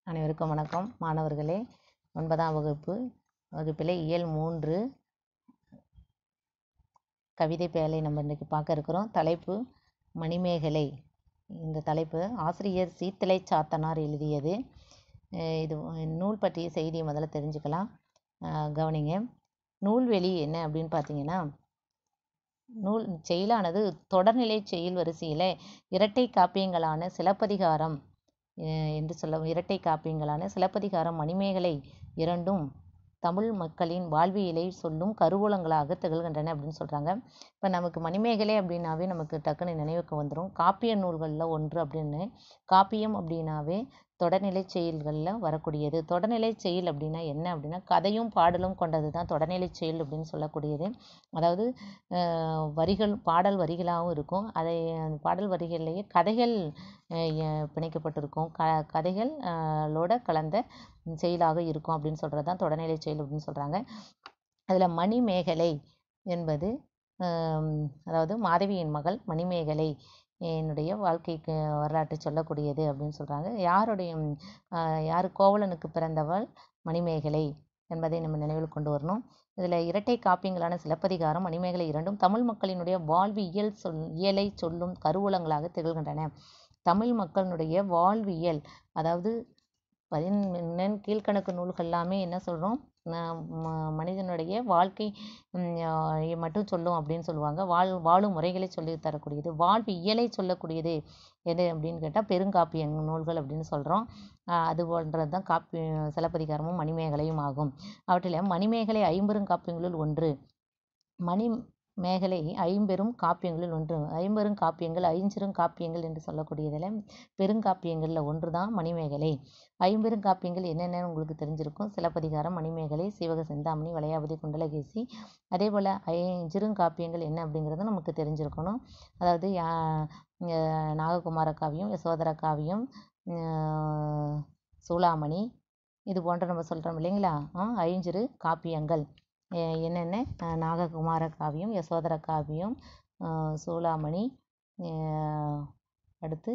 அனைவருக்கும் வணக்கம் மாணவர்களே ஒன்பதாம் வகுப்பு வகுப்பில் இயல் மூன்று கவிதை பேழை நம்ம இன்றைக்கி பார்க்க இருக்கிறோம் தலைப்பு மணிமேகலை இந்த தலைப்பு ஆசிரியர் சீத்தலை சாத்தனார் எழுதியது அஹ் இது நூல் பற்றிய செய்தியை முதல்ல தெரிஞ்சுக்கலாம் அஹ் கவனிங்க நூல்வெளி என்ன அப்படின்னு பார்த்தீங்கன்னா நூல் செயலானது தொடர்நிலை செயல் வரிசையில் இரட்டை காப்பியங்களான சிலப்பதிகாரம் அஹ் என்று சொல்ல இரட்டை காப்பியங்களான சிலப்பதிகாரம் மணிமேகலை இரண்டும் தமிழ் மக்களின் வாழ்வியலை சொல்லும் கருவூலங்களாக திகழ்கின்றன அப்படின்னு சொல்கிறாங்க இப்போ நமக்கு மணிமேகலை அப்படின்னாவே நமக்கு டக்குன்னு நினைவுக்கு வந்துடும் காப்பிய நூல்களில் ஒன்று அப்படின்னு காப்பியம் அப்படின்னாவே தொடர்நிலை செயல்களில் வரக்கூடியது தொடர்நிலை செயல் அப்படின்னா என்ன அப்படின்னா கதையும் பாடலும் கொண்டது தான் தொடர்நிலை செயல் அப்படின்னு சொல்லக்கூடியது அதாவது அஹ் வரிகள் பாடல் வரிகளாகவும் இருக்கும் அதை அந்த பாடல் வரிகள்லேயே கதைகள் அஹ் எ- பிணைக்கப்பட்டிருக்கும் க கதைகள் அஹ் லோட கலந்த செயலாக இருக்கும் அப்படின்னு சொல்கிறது தான் தொடர்நிலை செயல் அப்படின்னு சொல்கிறாங்க அதில் மணிமேகலை என்பது ஆம், அதாவது மாதவியின் மகள் மணிமேகலை என்னுடைய வாழ்க்கைக்கு வரலாற்றை சொல்லக்கூடியது அப்படின்னு சொல்கிறாங்க யாருடைய ம், ஆஹ், யார் கோவலனுக்கு பிறந்தவள் மணிமேகலை என்பதை நம்ம நினைவில் கொண்டு வரணும் இதில் இரட்டை காப்பியங்களான சிலப்பதிகாரம் மணிமேகலை இரண்டும் தமிழ் மக்களினுடைய வாழ்வியல் சொல் இயலை சொல்லும் கருவூலங்களாக திகழ்கின்றன தமிழ் மக்களினுடைய வாழ்வியல் அதாவது பதினெண் கீழ்க்கணக்கு நூல்கள் எல்லாமே என்ன சொல்கிறோம் மனிதனுடைய வாழ்க்கை ம், ஆஹ், இ- மட்டும் சொல்லும் அப்படின்னு சொல்லுவாங்க வாழ் வாழும் முறைகளை சொல்லி தரக்கூடியது வாழ்வு இயலை சொல்லக்கூடியது எது அப்படின்னு கேட்டால் பெருங்காப்பிய நூல்கள் அப்படின்னு சொல்கிறோம் அது போன்றது தான் காப்பி சிலப்பதிகாரமும் மணிமேகலையும் ஆகும் அவற்றில் மணிமேகலை ஐம்பெருங்காப்பியங்களுள் ஒன்று மணி மேகலை ஐம்பெரும் காப்பியங்களில் ஒன்று ஐம்பெரும் காப்பியங்கள் ஐஞ்சிறும் காப்பியங்கள் என்று சொல்லக்கூடியதில் பெருங்காப்பியங்களில் ஒன்று தான் மணிமேகலை ஐம்பெரும் காப்பியங்கள் என்னென்னு உங்களுக்கு தெரிஞ்சிருக்கும் சிலப்பதிகாரம் மணிமேகலை சீவக சிந்தாமணி வளையாபதி குண்டலகேசி அதே போல் ஐஞ்சிறுங்காப்பியங்கள் என்ன அப்படிங்கிறது நமக்கு தெரிஞ்சிருக்கணும் அதாவது யா- அஹ் நாககுமார காவியம் யசோதர காவியம் அஹ் சூளாமணி இது போன்ற நம்ம சொல்கிறோம் இல்லைங்களா ஆ, ஐஞ்சிறு காப்பியங்கள் எ- என்னென்ன அஹ் நாககுமார காவியம் யசோதர காவியம் அஹ் சூளாமணி அஹ் அடுத்து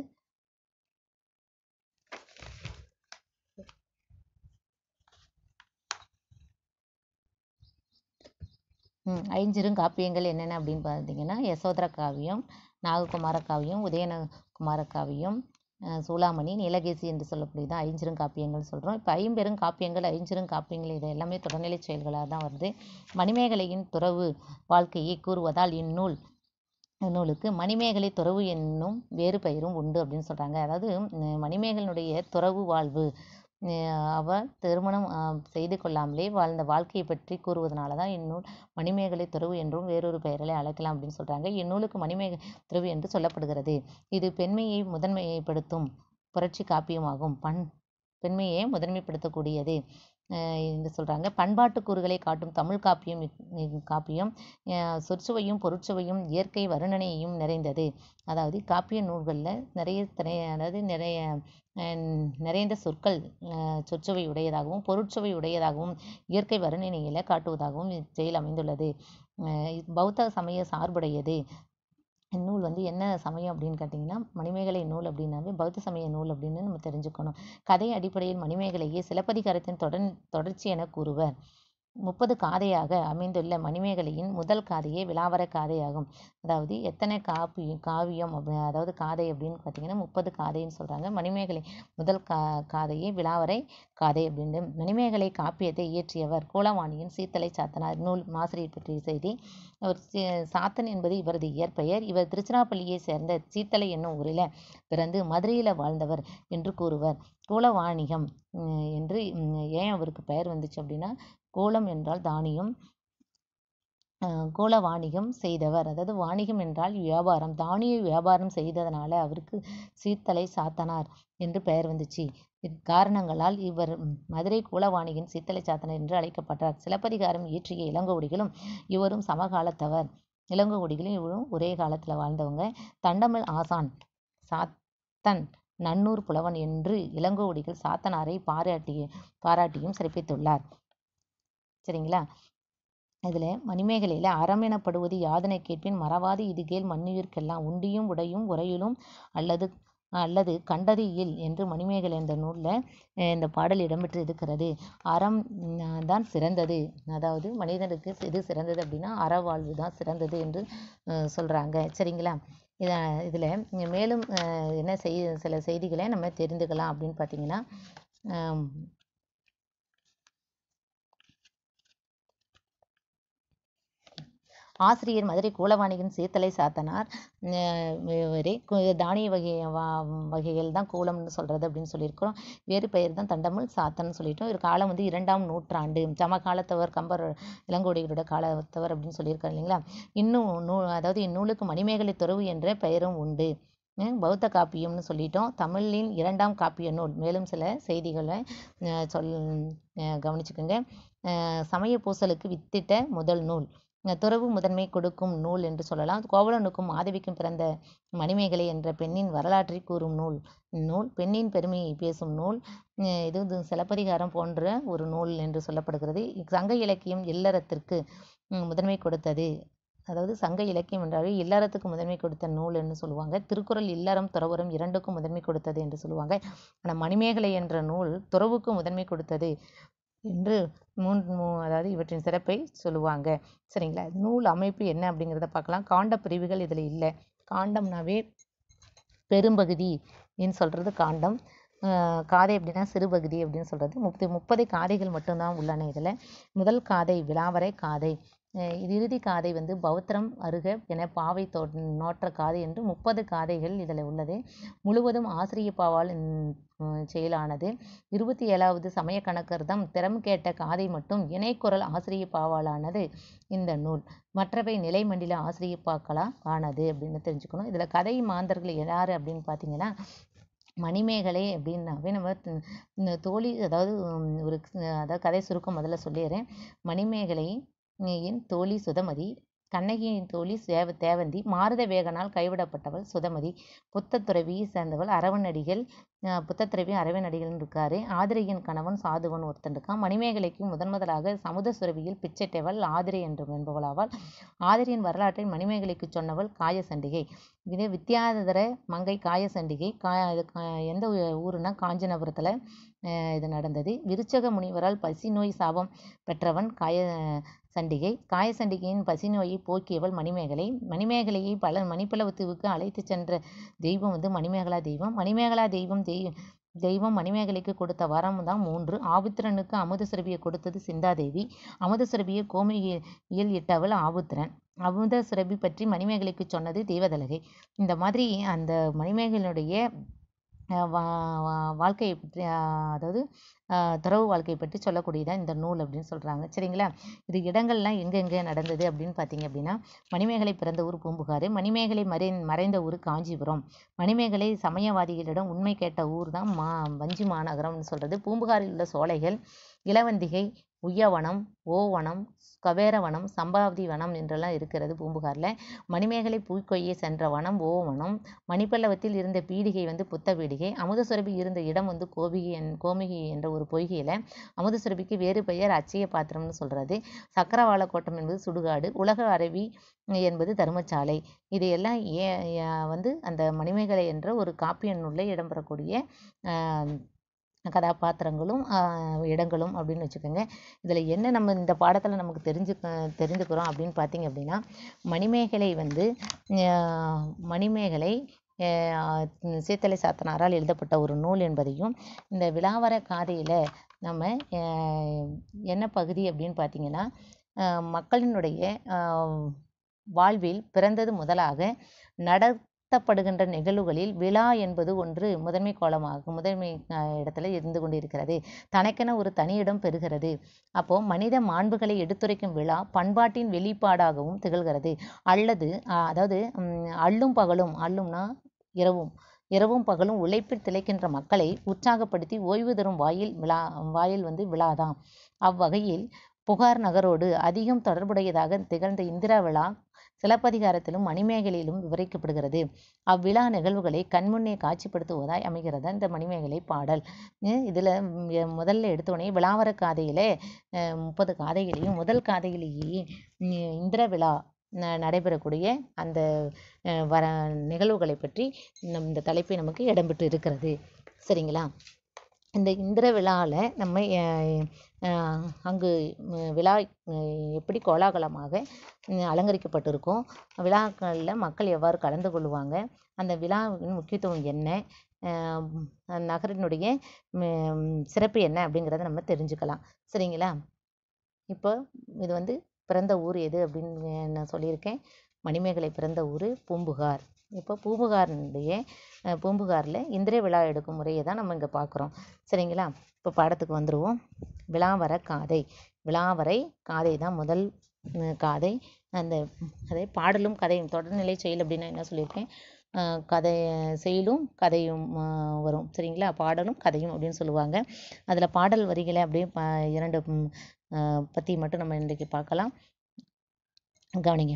ம், ஐஞ்சிறும் காப்பியங்கள் என்னென்ன அப்படின்னு பார்த்தீங்கன்னா யசோதர காவியம் நாககுமார காவியம் உதயனகுமார காவியம் அஹ், சூளாமணி நீலகேசி என்று சொல்லக்கூடியது ஐஞ்சிறும் காப்பியங்கள் சொல்கிறோம் இப்போ ஐம்பெரும் காப்பியங்கள் ஐஞ்சிறும் காப்பியங்கள் இது எல்லாமே தொடர்நிலை செயல்களாக தான் வருது மணிமேகலையின் துறவு வாழ்க்கையை கூறுவதால் இந்நூல் நூலுக்கு மணிமேகலை துறவு என்னும் வேறு பெயரும் உண்டு அப்படின்னு சொல்கிறாங்க அதாவது ம், மணிமேகலனுடைய துறவு வாழ்வு அஹ் அவ திருமணம் அஹ், செய்து கொள்ளாமலே வாழ்ந்த வாழ்க்கையை பற்றி கூறுவதனால தான் இந்நூல் மணிமேகலை துறவு என்றும் வேறொரு பெயரிலே அழைக்கலாம் அப்படின்னு சொல்கிறாங்க இந்நூலுக்கு மணிமேக துறவு என்று சொல்லப்படுகிறது இது பெண்மையை முதன்மைப்படுத்தும் புரட்சி காப்பியமாகும் பண் பெண்மையை முதன்மைப்படுத்தக்கூடியது அஹ் என்று சொல்கிறாங்க பண்பாட்டு கூறுகளை காட்டும் தமிழ் காப்பியம் இக்- இக் காப்பியம் அஹ் சொற்சுவையும் பொருட்சுவையும் இயற்கை வருணனையும் நிறைந்தது அதாவது காப்பிய நூல்களில் நிறைய திரை அதாவது நிறைய அஹ் நிறைந்த சொற்கள் அஹ் சொற்சுவை உடையதாகவும் பொருட்சுவை உடையதாகவும் இயற்கை வருணனைகளை காட்டுவதாகவும் இச்செயல் அமைந்துள்ளது அஹ் இது பௌத்த சமய சார்புடையது இந்நூல் வந்து என்ன சமயம் அப்படின்னு கேட்டிங்கன்னா மணிமேகலை நூல் அப்படின்னாவே பௌத்த சமய நூல் அப்படின்னு நம்ம தெரிஞ்சுக்கணும் கதை அடிப்படையில் மணிமேகலையை சிலப்பதிகாரத்தின் தொடர் தொடர்ச்சி என கூறுவர் முப்பது காதையாக அமைந்துள்ள மணிமேகலையின் முதல் காதையே விலாவர காதையாகும் அதாவது எத்தனை காப்பி காவியம் அப்படி அதாவது காதை அப்படின்னு பார்த்தீங்கன்னா முப்பது காதைன்னு சொல்கிறாங்க மணிமேகலை முதல் கா காதையே விலாவரை காதை அப்படின்னு மணிமேகலை காப்பியத்தை இயற்றியவர் கோலவாணியின் சீத்தலை சாத்தனார் நூல் ஆசிரியர் பற்றிய செய்தி அவர் சி- சாத்தன் என்பது இவரது இயற்பெயர் இவர் திருச்சிராப்பள்ளியை சேர்ந்த சீத்தலை என்னும் ஊரில் பிறந்து மதுரையில் வாழ்ந்தவர் என்று கூறுவர் கோலவாணிகம் உம், என்று உம், ஏன் அவருக்கு பெயர் வந்துச்சு அப்படின்னா கோலம் என்றால் தானியம் அஹ், கோல வாணிகம் செய்தவர் அதாவது வாணிகம் என்றால் வியாபாரம் தானிய வியாபாரம் செய்ததனால அவருக்கு சீத்தலை சாத்தனார் என்று பெயர் வந்துச்சு இக்காரணங்களால் இவர் ம், மதுரை கோலவாணிகன் சீத்தலை சாத்தனார் என்று அழைக்கப்பட்டார் சிலப்பதிகாரம் இயற்றிய இளங்கோவடிகளும் இவரும் சமகாலத்தவர் இளங்கோவடிகளும் இவரும் ஒரே காலத்தில் வாழ்ந்தவங்க தண்டமல் ஆசான் சாத்தன் நன்னூர் புலவன் என்று இளங்கோவடிகள் சாத்தனாரை பாராட்டிய பாராட்டியும் சிறப்பித்துள்ளார் சரிங்களா இதில் மணிமேகலையில் அறம் எனப்படுவது யாதனை கேட்பின் மறவாது இது கேள் மண்ணுயிர்க்கெல்லாம் உண்டியும் உடையும் உறையிலும் அல்லது அல்லது கண்டது இல் என்று மணிமேகலை என்ற நூலில் இந்த பாடல் இடம்பெற்று இருக்கிறது அறம் ம், தான் சிறந்தது அதாவது மனிதனுக்கு எது சிறந்தது அப்படின்னா அறவாழ்வு தான் சிறந்தது என்று சொல்கிறாங்க சரிங்களா இத இதில் மேலும் அஹ், என்ன செய் சில செய்திகளை நம்ம தெரிந்துக்கலாம் அப்படின்னு பார்த்தீங்கன்னா ஆம், ஆசிரியர் மதுரை கூலவாணியின் சீத்தலை சாத்தனார் அஹ் இவரே கு- தானிய வகை வா- வகைகள் தான் கூலம்னு சொல்கிறது அப்படின்னு சொல்லியிருக்கிறோம் வேறு பெயர் தான் தண்டமிழ் சாத்தன்னு சொல்லிட்டோம் இவர் காலம் வந்து இரண்டாம் நூற்றாண்டு சமகாலத்தவர் கம்பர் இளங்கோடிகளோட காலத்தவர் அப்படின்னு சொல்லியிருக்காரு இல்லைங்களா இன்னும் நூ அதாவது இந்நூலுக்கு மணிமேகலை துறவு என்ற பெயரும் உண்டு ஹம், பௌத்த காப்பியம்னு சொல்லிட்டோம் தமிழின் இரண்டாம் காப்பிய நூல் மேலும் சில செய்திகளை அஹ், சொல் அஹ், கவனிச்சுக்கோங்க அஹ், சமய பூசலுக்கு வித்திட்ட முதல் நூல் அஹ், துறவு முதன்மை கொடுக்கும் நூல் என்று சொல்லலாம் கோவலனுக்கும் மாதவிக்கும் பிறந்த மணிமேகலை என்ற பெண்ணின் வரலாற்றை கூறும் நூல் இந்நூல் பெண்ணின் பெருமையை பேசும் நூல் அஹ், இது வந்து சிலப்பதிகாரம் போன்ற ஒரு நூல் என்று சொல்லப்படுகிறது சங்க இலக்கியம் இல்லறத்திற்கு ம், முதன்மை கொடுத்தது அதாவது சங்க இலக்கியம் என்றாலே இல்லறத்துக்கு முதன்மை கொடுத்த நூல் என்று சொல்லுவாங்க திருக்குறள் இல்லறம் துறவரம் இரண்டுக்கும் முதன்மை கொடுத்தது என்று சொல்லுவாங்க ஆனால் மணிமேகலை என்ற நூல் துறவுக்கு முதன்மை கொடுத்தது என்று மூன்று மூ அதாவது இவற்றின் சிறப்பை சொல்லுவாங்க சரிங்களா நூல் அமைப்பு என்ன அப்படிங்கிறத பார்க்கலாம் காண்ட பிரிவுகள் இதில் இல்லை காண்டம்னாவே பெரும்பகுதி ன்னு சொல்கிறது காண்டம் அஹ் காதை அப்படின்னா சிறுபகுதி அப்படின்னு சொல்கிறது முப்பது முப்பது காதைகள் மட்டும்தான் உள்ளன இதில் முதல் காதை விலாவரை காதை அஹ் இது இறுதி காதை வந்து பௌத்திரம் அருக என பாவை தோ நோற்ற காதை என்று முப்பது காதைகள் இதில் உள்ளது முழுவதும் ஆசிரியப்பாவால் இந்த, உம், செயலானது இருபத்தி ஏழாவது சமய கணக்கர்தம் திறம் கேட்ட காதை மட்டும் இணைக்குரல் ஆசிரியப்பாவாலானது இந்த நூல் மற்றவை நிலைமண்டில ஆசிரியப்பாக்களா ஆனது அப்படின்னு தெரிஞ்சுக்கணும் இதில் கதை மாந்தர்கள் யார் அப்படின்னு பார்த்தீங்கன்னா மணிமேகலை அப்படின்னாவே நம்ம த- இந்த தோழி அதாவது உம், ஒரு க- அதாவது கதை சுருக்கம் முதல்ல சொல்லிடுறேன் மணிமேகலை யின் தோழி சுதமதி கண்ணகியின் தோழி சேவ தேவந்தி மாருத வேகனால் கைவிடப்பட்டவள் சுதமதி புத்தத்துறவியை சேர்ந்தவள் அரவணடிகள் அஹ் புத்தத்துறவி அரவணடிகள்னு இருக்காரு ஆதிரையின் கணவன் சாதுவன் ஒருத்தன் இருக்கான் மணிமேகலைக்கு முதன் முதலாக சமுத சுரவியில் பிச்சைட்டவள் ஆதிரை என்று என்பவளாவாள் ஆதிரியின் வரலாற்றை மணிமேகலைக்கு சொன்னவள் காயசண்டிகை இது வித்யாதர மங்கை காயசண்டிகை கா இது கா- எந்த ஊ- ஊருன்னா காஞ்சனபுரத்தில் இது நடந்தது விருச்சக முனிவரால் பசி நோய் சாபம் பெற்றவன் காய சண்டிகை காயசண்டிகையின் பசி நோயை போக்கியவள் மணிமேகலை மணிமேகலையை பல மணிப்பலவத்தீவுக்கு அழைத்து சென்ற தெய்வம் வந்து மணிமேகலா தெய்வம் மணிமேகலா தெய்வம் தெய் தெய்வம் மணிமேகலைக்கு கொடுத்த வரம் தான் மூன்று ஆபுத்திரனுக்கு அமுத சுரபியை கொடுத்தது சிந்தாதேவி அமுத சுரபியை கோமியில் இட்டவள் ஆபுத்திரன் அமுத சுரபி பற்றி மணிமேகலைக்கு சொன்னது தேவதலகை இந்த மாதிரி அந்த மணிமேகலையுடைய அஹ் வா- வா- வாழ்க்கையை பற்றி அஹ் அதாவது அஹ் துறவு வாழ்க்கையை பற்றி சொல்லக்கூடியதான் இந்த நூல் அப்படின்னு சொல்கிறாங்க சரிங்களா இது இடங்கள்லாம் எங்கெங்கே நடந்தது அப்படின்னு பார்த்தீங்க அப்படின்னா மணிமேகலை பிறந்த ஊர் பூம்புகார் மணிமேகலை மறை மறைந்த ஊர் காஞ்சிபுரம் மணிமேகலை சமயவாதிகளிடம் உண்மை கேட்ட ஊர் தான் மா வஞ்சி மாநகரம்னு சொல்கிறது பூம்புகாரில் உள்ள சோலைகள் இளவந்திகை உய்யவனம் ஓவனம் கவேரவனம் சம்பாவதி வனம் என்றெல்லாம் இருக்கிறது பூம்புகாரில் மணிமேகலை பூக்கொய்யை சென்ற வனம் ஓவனம் மணிப்பல்லவத்தில் இருந்த பீடிகை வந்து புத்த பீடிகை அமுதசுரபி இருந்த இடம் வந்து கோபிகை என் கோமிகை என்ற ஒரு பொய்கையில் அமுதசுரபிக்கு வேறு பெயர் அச்சய பாத்திரம்னு சொல்கிறது சக்கரவாள கோட்டம் என்பது சுடுகாடு உலக அரவி என்பது தர்மசாலை இதையெல்லாம் ஏ ஏ- வந்து அந்த மணிமேகலை என்ற ஒரு காப்பிய நூலில் இடம்பெறக்கூடிய ஆஹ், கதாபாத்திரங்களும் ஆஹ், இடங்களும் அப்படின்னு வச்சுக்கோங்க இதில் என்ன நம்ம இந்த பாடத்தில் நமக்கு தெரிஞ்சு தெரிஞ்சுக்கிறோம் அப்படின்னு பார்த்தீங்க அப்படின்னா மணிமேகலை வந்து ஆஹ், மணிமேகலை ஆஹ், சீத்தலை சாத்தனாரால் எழுதப்பட்ட ஒரு நூல் என்பதையும் இந்த விலாவர காதையில் நம்ம ஆஹ், என்ன பகுதி அப்படின்னு பார்த்தீங்கன்னா ஆஹ், மக்களினுடைய ஆஹ், வாழ்வில் பிறந்தது முதலாக நடத்தப்படுகின்ற நிகழ்வுகளில் விழா என்பது ஒன்று முதன்மை கோலமாகும் முதன்மை ஆஹ், இடத்துல இருந்து கொண்டிருக்கிறது தனக்கென ஒரு தனி இடம் பெறுகிறது அப்போ மனித மாண்புகளை எடுத்துரைக்கும் விழா பண்பாட்டின் வெளிப்பாடாகவும் திகழ்கிறது அல்லது ஆஹ், அதாவது ம், அல்லும் பகலும் அல்லும்னா இரவும் இரவும் பகலும் உழைப்பில் திளைக்கின்ற மக்களை உற்சாகப்படுத்தி ஓய்வு தரும் வாயில் விழா வாயில் வந்து விழாதான் அவ்வகையில் புகார் நகரோடு அதிகம் தொடர்புடையதாக திகழ்ந்த இந்திரா விழா சிலப்பதிகாரத்திலும் மணிமேகலையிலும் விவரிக்கப்படுகிறது அவ்விழா நிகழ்வுகளை கண்முன்னே காட்சிப்படுத்துவதாய் அமைகிறது இந்த மணிமேகலை பாடல் அஹ் இதுல ம், முதல்ல எடுத்தோடனே விழாவர காதையில அஹ், முப்பது காதைகளையும் முதல் காதையிலேயே ம், இந்திர விழா ந- நடைபெறக்கூடிய அந்த அஹ், வர நிகழ்வுகளை பற்றி நம் இந்த தலைப்பை நமக்கு இடம்பெற்று இருக்கிறது சரிங்களா இந்த இந்திர விழாவில் நம்ம அஹ், அஹ், அங்கு ம், விழா அஹ், எப்படி கோலாகலமாக ம், அலங்கரிக்கப்பட்டிருக்கும் விழாக்களில் மக்கள் எவ்வாறு கலந்து கொள்வாங்க அந்த விழாவின் முக்கியத்துவம் என்ன அஹ், நகரினுடைய ம், சிறப்பு என்ன அப்படிங்கிறத நம்ம தெரிஞ்சுக்கலாம் சரிங்களா இப்போ இது வந்து பிறந்த ஊர் எது அப்படின்னு நான் சொல்லியிருக்கேன் மணிமேகலை பிறந்த ஊர் பூம்புகார் இப்போ பூம்புகாரினுடைய அஹ், பூம்புகாரில் இந்திர விழா எடுக்கும் முறையை தான் நம்ம இங்கே பார்க்குறோம் சரிங்களா இப்போ பாடத்துக்கு வந்துடுவோம் விழாவர காதை விழாவரை காதை தான் முதல் உம், காதை அந்த அதை பாடலும் கதையும் தொடர்நிலை செயல் அப்படின்னா என்ன சொல்லியிருக்கேன் அஹ், கதை செயலும் கதையும் அஹ், வரும் சரிங்களா பாடலும் கதையும் அப்படின்னு சொல்லுவாங்க அதில் பாடல் வரிகளை அப்படியே ப இரண்டு ம், அஹ், பற்றி மட்டும் நம்ம இன்றைக்கு பார்க்கலாம் கவனிங்க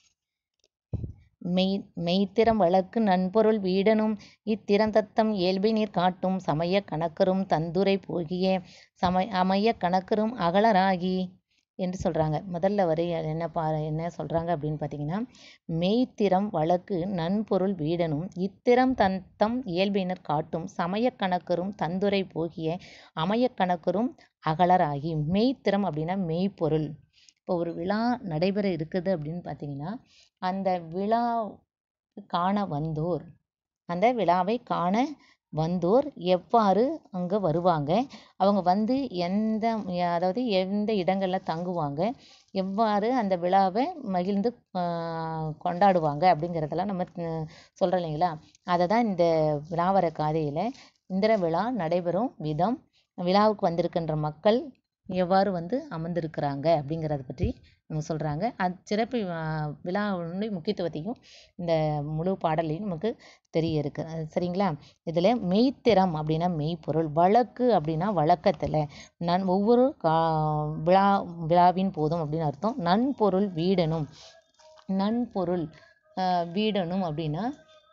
மெய் மெய்த்திறம் வழக்கு நன்பொருள் வீடனும் இத்திறந்தத்தம் இயல்பினீர் காட்டும் சமய கணக்கரும் தந்துரை போகிய சம அமைய கணக்கரும் அகலராகி என்று சொல்கிறாங்க முதல்ல வரி என்ன பா என்ன சொல்கிறாங்க அப்படின்னு பார்த்தீங்கன்னா மெய்த்திறம் வழக்கு நன்பொருள் வீடனும் இத்திறம் தந்தம் இயல்பினர் காட்டும் சமய கணக்கரும் தந்துரை போகிய அமைய கணக்கரும் அகலராகி மெய்த்திறம் அப்படின்னா மெய்ப்பொருள் இப்போ ஒரு விழா நடைபெற இருக்குது அப்படின்னு பார்த்தீங்கன்னா அந்த விழா காண வந்தோர் அந்த விழாவை காண வந்தோர் எவ்வாறு அங்கே வருவாங்க அவங்க வந்து எந்த அதாவது எந்த இடங்களில் தங்குவாங்க எவ்வாறு அந்த விழாவை மகிழ்ந்து ஆஹ், கொண்டாடுவாங்க அப்படிங்கிறதெல்லாம் நம்ம அஹ், சொல்கிறோம் இல்லைங்களா அதை தான் இந்த விழாவர காதையில் இந்திர விழா நடைபெறும் விதம் விழாவுக்கு வந்திருக்கின்ற மக்கள் எவ்வாறு வந்து அமர்ந்திருக்கிறாங்க அப்படிங்கிறத பற்றி நம்ம சொல்கிறாங்க அது சிறப்பு ஆஹ், விழாவினுடைய முக்கியத்துவத்தையும் இந்த முழு பாடலையும் நமக்கு தெரிய இருக்கு அஹ் சரிங்களா இதில் மெய்த்திறம் அப்படின்னா மெய்ப்பொருள் வழக்கு அப்படின்னா வழக்கத்தில் நன் ஒவ்வொரு கா விழா விழாவின் போதும் அப்படின்னு அர்த்தம் நன்பொருள் வீடனும் நன்பொருள் ஆஹ் வீடனும் அப்படின்னா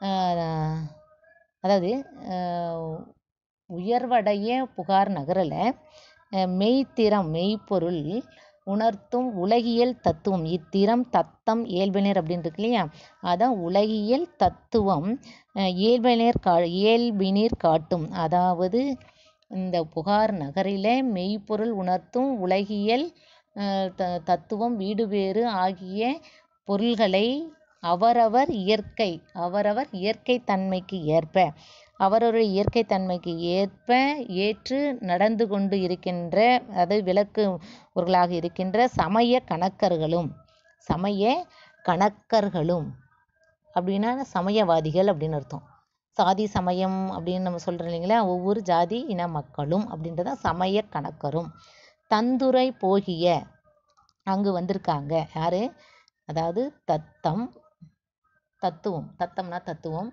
ஆஹ் அதாவது ஆஹ் உயர்வடைய புகார் நகரில் மெய்த்திறம் மெய்ப்பொருள் உணர்த்தும் உலகியல் தத்துவம் இத்திறம் தத்தம் இயல்பினர் அப்படின்னு இருக்கு இல்லையா அதான் உலகியல் தத்துவம் அஹ், இயல்பினர் கா இயல்பினீர் காட்டும் அதாவது இந்த புகார் நகரிலே மெய்ப்பொருள் உணர்த்தும் உலகியல் அஹ், த தத்துவம் வீடு வேறு ஆகிய பொருள்களை அவரவர் இயற்கை அவரவர் இயற்கை தன்மைக்கு ஏற்ப அவரவர் இயற்கை தன்மைக்கு ஏற்ப ஏற்று நடந்து கொண்டு இருக்கின்ற அது விளக்குவர்களாக இருக்கின்ற சமய கணக்கர்களும் சமய கணக்கர்களும் அப்படின்னா சமயவாதிகள் அப்படின்னு அர்த்தம் சாதி சமயம் அப்படின்னு நம்ம சொல்கிறோம் இல்லைங்களா ஒவ்வொரு ஜாதி இன மக்களும் அப்படின்றத சமய கணக்கரும் தந்துரை போகிய அங்கு வந்திருக்காங்க யாரு அதாவது தத்தம் தத்துவம் தத்தம்னா தத்துவம்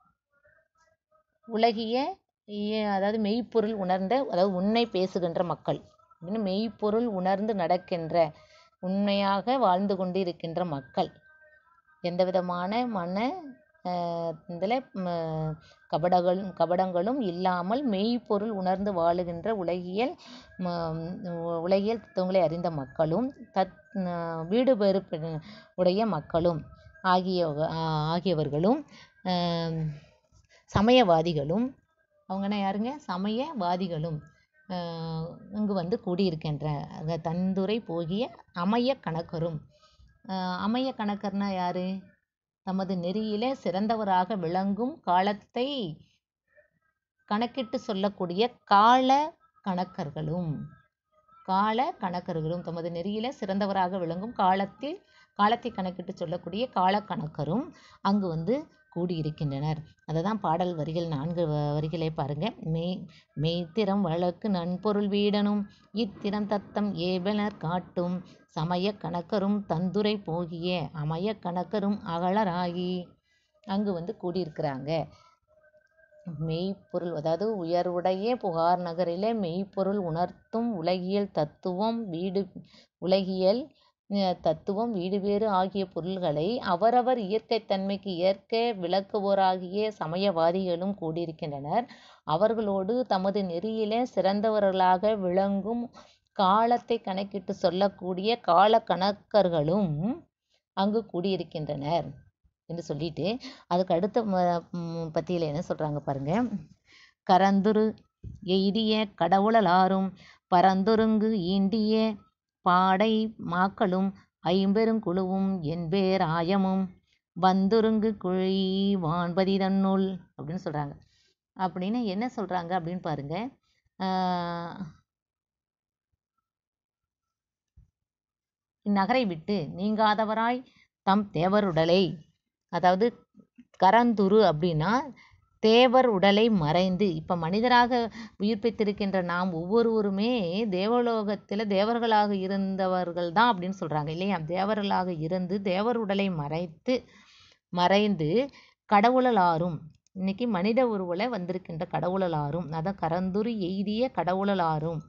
உலகிய இய- அதாவது மெய்ப்பொருள் உணர்ந்த அதாவது உண்மை பேசுகின்ற மக்கள் அப்படின்னு மெய்ப்பொருள் உணர்ந்து நடக்கின்ற உண்மையாக வாழ்ந்து கொண்டிருக்கின்ற மக்கள் எந்த விதமான மன இதில் கபடங்களும் கபடங்களும் இல்லாமல் மெய்ப்பொருள் உணர்ந்து வாழுகின்ற உலகியல் ம, உ- உலகியல் தத்துவங்களை அறிந்த மக்களும் தத் அஹ், வீடு பேறு பெ- உடைய மக்களும் ஆகிய ஆகியவர்களும் ஆம், சமயவாதிகளும் அவங்கன்னா யாருங்க சமயவாதிகளும் ஆஹ், இங்கு வந்து கூடியிருக்கின்ற அங்க தந்துரை போகிய அமைய கணக்கரும் ஆஹ், அமைய கணக்கர்னா யாரு தமது நெறியிலே சிறந்தவராக விளங்கும் காலத்தை கணக்கிட்டு சொல்லக்கூடிய கால கணக்கர்களும் கால கணக்கர்களும் தமது நெறியில சிறந்தவராக விளங்கும் காலத்தில் காலத்தை கணக்கிட்டு சொல்லக்கூடிய கால கணக்கரும் அங்கு வந்து கூடியிருக்கின்றனர் அதை தான் பாடல் வரிகள் நான்கு வ- வரிகளை பாருங்க மெய் மெய்த்திறம் வழக்கு நன்பொருள் வீடனும் இத்திறம் தத்தம் ஏவலர் காட்டும் சமய கணக்கரும் தந்துரை போகிய அமைய கணக்கரும் அகலராகி அங்கு வந்து கூடியிருக்கிறாங்க மெய்ப்பொருள் அதாவது உயர்வுடைய புகார் நகரிலே மெய்ப்பொருள் உணர்த்தும் உலகியல் தத்துவம் வீடு உலகியல் அஹ், தத்துவம் வீடு வேறு ஆகிய பொருள்களை அவரவர் இயற்கை தன்மைக்கு ஏற்க விளக்குவோராகிய சமயவாதிகளும் கூடியிருக்கின்றனர் அவர்களோடு தமது நெறியிலே சிறந்தவர்களாக விளங்கும் காலத்தை கணக்கிட்டு சொல்லக்கூடிய கால கணக்கர்களும் அங்கு கூடியிருக்கின்றனர் என்று சொல்லிட்டு அதுக்கு அடுத்த ம- ம், பத்தியில் என்ன சொல்றாங்க பாருங்க கரந்துரு எய்திய கடவுளலாரும் பரந்துருங்கு ஈண்டிய பாடை மாக்களும் ஐம்பெருங்குழுவும் என்பேர் ஆயமும் வந்துருங்கு குழி வான்பதி தன்னுள் அப்படின்னு சொல்றாங்க அப்படின்னு என்ன சொல்றாங்க அப்படின்னு பாருங்க ஆஹ் இந்நகரை விட்டு நீங்காதவராய் தம் தேவருடலை அதாவது கரந்துரு அப்படின்னா தேவர் உடலை மறைந்து இப்போ மனிதராக உயிர்ப்பித்திருக்கின்ற நாம் ஒவ்வொருவருமே தேவலோகத்தில் தேவர்களாக இருந்தவர்கள் தான் அப்படின்னு சொல்கிறாங்க இல்லையா தேவர்களாக இருந்து தேவர் உடலை மறைத்து மறைந்து கடவுளலாரும் இன்னைக்கு மனித உருவல வந்திருக்கின்ற கடவுளலாரும் அதான் கரந்துரு எய்திய கடவுளலாரும்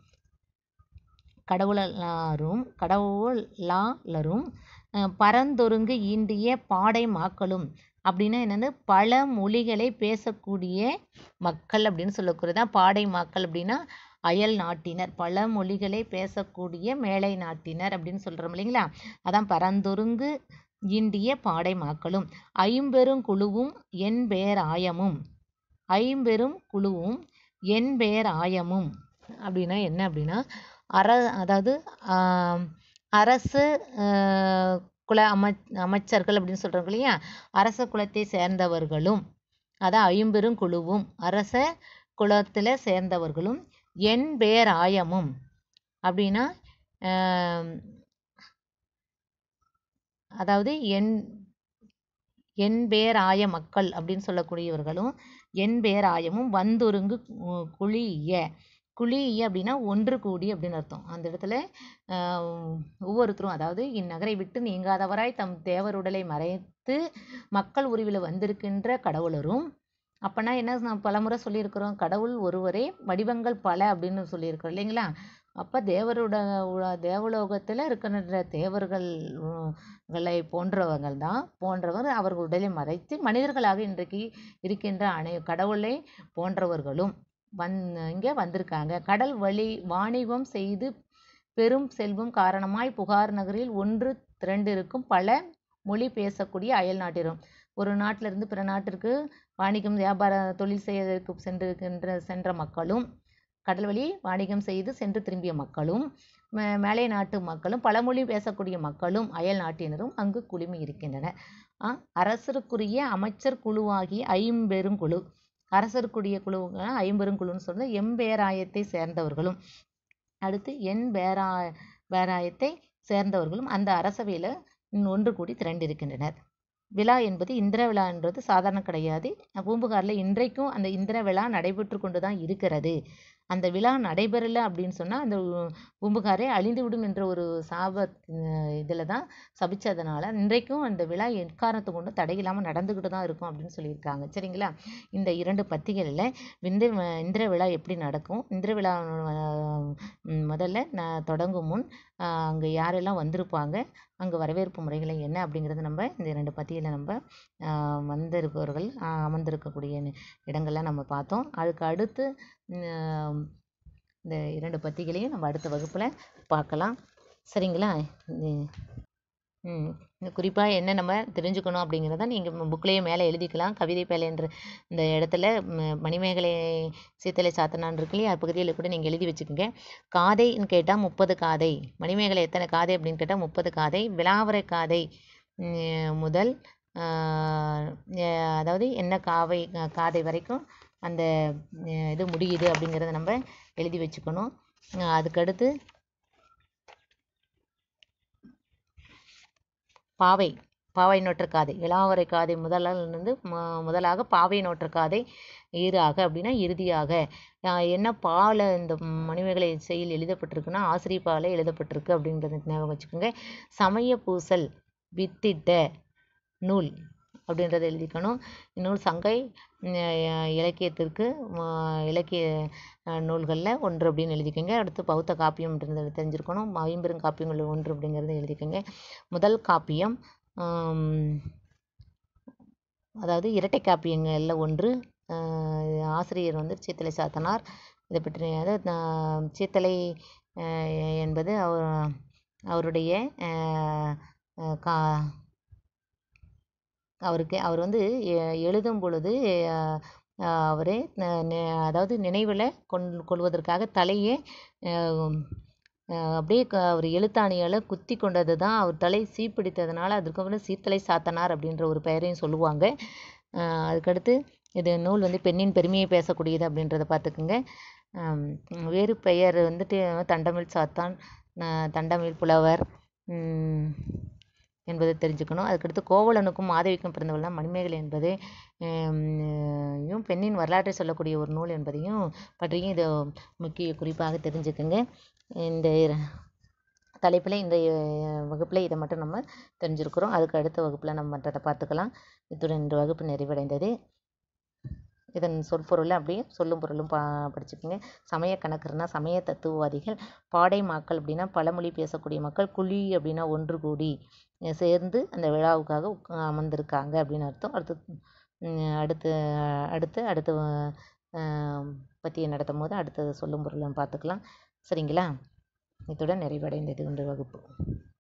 கடவுளலாரும் கடவுளாளரும் அஹ், பரந்தொருங்கு ஈண்டிய பாடை மாக்களும் அப்படின்னா என்னது பல மொழிகளை பேசக்கூடிய மக்கள் அப்படின்னு சொல்லக்கூடியது தான் பாடை மக்கள் அப்படின்னா அயல் நாட்டினர் பல மொழிகளை பேசக்கூடிய மேலை நாட்டினர் அப்படின்னு சொல்கிறோம் இல்லைங்களா அதான் பரந்தொருங்கு ஈண்டிய பாடை மாக்களும் ஐம்பெரும் குழுவும் என் பேர் ஆயமும் ஐம்பெரும் குழுவும் என் பேர் ஆயமும் அப்படின்னா என்ன அப்படின்னா அர அதாவது ஆம், அரசு ஆஹ், குல அமைச் அமைச்சர்கள் அப்படின்னு சொல்கிறாங்க இல்லையா அரச குலத்தை சேர்ந்தவர்களும் அதான் ஐம்பெரும் குழுவும் அரச குலத்தில் சேர்ந்தவர்களும் என் பேர் ஆயமும் அப்படின்னா ஆம், அதாவது என் என் பேர் ஆய மக்கள் அப்படின்னு சொல்லக்கூடியவர்களும் என் பேர் ஆயமும் வந்தொருங்கு கு- குழிய குழிய அப்படின்னா ஒன்று கூடி அப்படின்னு அர்த்தம் அந்த இடத்துல ஆஹ், ஒவ்வொருத்தரும் அதாவது இந்நகரை விட்டு நீங்காதவராய் தம் தேவருடலை மறைத்து மக்கள் உருவில் வந்திருக்கின்ற கடவுளரும் அப்போனா என்ன நான் பலமுறை சொல்லியிருக்கிறோம் கடவுள் ஒருவரே வடிவங்கள் பல அப்படின்னு சொல்லியிருக்கிறோம் இல்லைங்களா அப்போ தேவரோட உ- தேவலோகத்தில் இருக்கின்ற தேவர்கள் உ- களை போன்றவர்கள் தான் போன்றவர் அவர்கள் உடலை மறைத்து மனிதர்களாக இன்றைக்கு இருக்கின்ற அனை கடவுளை போன்றவர்களும் வந் இங்கே வந்திருக்காங்க கடல் வழி வாணிபம் செய்து பெரும் செல்வம் காரணமாய் புகார் நகரில் ஒன்று திரண்டிருக்கும் பல மொழி பேசக்கூடிய அயல் நாட்டினரும் ஒரு நாட்டிலிருந்து பிற நாட்டிற்கு வாணிகம் வியாபார தொழில் செய்வதற்கு சென்றிருக்கின்ற சென்ற மக்களும் கடல் வழி வாணிகம் செய்து சென்று திரும்பிய மக்களும் மே- மேலை நாட்டு மக்களும் பழமொழி பேசக்கூடிய மக்களும் அயல் நாட்டினரும் அங்கு குழுமி இருக்கின்றனர் ஆ, அரசருக்குரிய அமைச்சர் குழுவாகிய ஐம்பெருங்குழு அரசருக்குரிய குழு ஐம்பெருங்குழுன்னு சொல்றது எம்பேராயத்தை சேர்ந்தவர்களும் அடுத்து என் பேரா பேராயத்தை சேர்ந்தவர்களும் அந்த அரசவையில் ஒன்று கூடி திரண்டிருக்கின்றனர் விழா என்பது இந்திர விழான்றது சாதாரண கிடையாது பூம்புகாரில் இன்றைக்கும் அந்த இந்திர விழா நடைபெற்று கொண்டு தான் இருக்கிறது அந்த விழா நடைபெறல அப்படின்னு சொன்னால் அந்த உ- பூம்புகாரே அழிந்துவிடும் என்ற ஒரு சாப இதில் தான் சபிச்சதுனால இன்றைக்கும் அந்த விழா எக்காரணத்தை கொண்டு தடையில்லாமல் நடந்துக்கிட்டு தான் இருக்கும் அப்படின்னு சொல்லியிருக்காங்க சரிங்களா இந்த இரண்டு பத்திகளில் விந்து இந்திர விழா எப்படி நடக்கும் இந்திர விழா அஹ், ம், முதல்ல நான் தொடங்கும் முன் அங்கே யாரெல்லாம் வந்திருப்பாங்க அங்கே வரவேற்பு முறைகளை என்ன அப்படிங்கிறது நம்ம இந்த இரண்டு பத்தியில் நம்ம ஆஹ், வந்திருப்பவர்கள் ஆஹ், அமர்ந்திருக்கக்கூடிய நி- இடங்கள்லாம் நம்ம பார்த்தோம் அதுக்கு அடுத்து ம், இந்த இரண்டு பத்திகளையும் நம்ம அடுத்த வகுப்பில் பார்க்கலாம் சரிங்களா இது- ம் குறிப்பாக என்ன நம்ம தெரிஞ்சுக்கணும் அப்படிங்கிறத நீங்கள் புக்லேயே மேலே எழுதிக்கலாம் கவிதை பேலை என்ற இந்த இடத்துல ம், மணிமேகலை சீத்தலை சாத்தனான் இருக்கு இல்லையா அது பகுதியில் கூட நீங்கள் எழுதி வச்சுக்கோங்க காதைன்னு கேட்டால் முப்பது காதை மணிமேகலை எத்தனை காதை அப்படின்னு கேட்டால் முப்பது காதை விலாவரை காதை ம், முதல் ஆஹ், அஹ், அதாவது என்ன காவை அஹ், காதை வரைக்கும் அந்த அஹ், இது முடியுது அப்படிங்கிறத நம்ம எழுதி வச்சுக்கணும் அஹ், அதுக்கடுத்து பாவை பாவை நோற்ற காதை இளாவரை காதை முதலிருந்து மு- முதலாக பாவை நோற்ற காதை ஈராக அப்படின்னா இறுதியாக ஆஹ் என்ன பால இந்த மணிமேகலை செயல் எழுதப்பட்டிருக்குன்னா ஆசிரிய பால எழுதப்பட்டிருக்கு அப்படின்றத ஞாபகம் வச்சுக்கோங்க சமய பூசல் வித்திட்ட நூல் அப்படின்றத எழுதிக்கணும் நூல் சங்கை உம், அஹ், இலக்கியத்திற்கு உம், இலக்கிய நூல்களில் ஒன்று அப்படின்னு எழுதிக்கோங்க அடுத்து பௌத்த காப்பியம்ன்றது தெரிஞ்சிருக்கணும் ஐம்பெரும் காப்பியங்கள் ஒன்று அப்படிங்கிறத எழுதிக்கோங்க முதல் காப்பியம் ஆம், அதாவது இரட்டை காப்பியங்கள்ல ஒன்று ஆஹ், ஆசிரியர் வந்து சீத்தலை சாத்தனார் இதை பற்றி அதாவது நான் சீத்தலை ஆஹ், என்பது அவர் அவருடைய ஆஹ், ஆஹ், கா அவருக்கு அவர் வந்து எ- எழுதும் பொழுது அவரே அதாவது நினைவில் கொண் கொள்வதற்காக தலையே அஹ், அஹ், அப்படியே க அவர் எழுத்தாணியால் குத்தி கொண்டது தான் அவர் தலை சீப்பிடித்ததுனால அதுக்கப்புறம் சீத்தலை சாத்தனார் அப்படின்ற ஒரு பெயரையும் சொல்லுவாங்க அஹ், அதுக்கடுத்து இது நூல் வந்து பெண்ணின் பெருமையை பேசக்கூடியது அப்படின்றத பார்த்துக்குங்க ஆம், வேறு பெயர் வந்துட்டு தண்டமிழ் சாத்தான் அஹ், தண்டமிழ் புலவர் உம், என்பதை தெரிஞ்சுக்கணும் அதுக்கடுத்து கோவலனுக்கும் மாதவிக்கும் பிறந்தவள்னா மணிமேகலை என்பது ஹம், யும் பெண்ணின் வரலாற்றை சொல்லக்கூடிய ஒரு நூல் என்பதையும் பற்றியும் இது முக்கிய குறிப்பாக தெரிஞ்சுக்கங்க இந்த தலைப்பில் இந்த வகுப்பில் இதை மட்டும் நம்ம தெரிஞ்சிருக்கிறோம் அதுக்கு அடுத்த வகுப்பில் நம்ம மற்றதை பார்த்துக்கலாம் இத்துடன் இந்த வகுப்பு நிறைவடைந்தது இதன் சொற்பொருளை அப்படியே சொல்லும் பொருளும் பா படிச்சுக்கோங்க சமய கணக்கர்னா சமய தத்துவவாதிகள் பாடை மக்கள் அப்படின்னா பழமொழி பேசக்கூடிய மக்கள் குழி அப்படின்னா ஒன்று கூடி அஹ் சேர்ந்து அந்த விழாவுக்காக உட்கா- அமர்ந்திருக்காங்க அப்படின்னு அர்த்தம் அடுத்து உம், அடுத்து அடுத்து அடுத்து அஹ், பற்றிய நடத்தும் போது அடுத்தது சொல்லும் பொருளும் பார்த்துக்கலாம் சரிங்களா இத்துடன் நிறைவடைந்தது இன்று வகுப்பு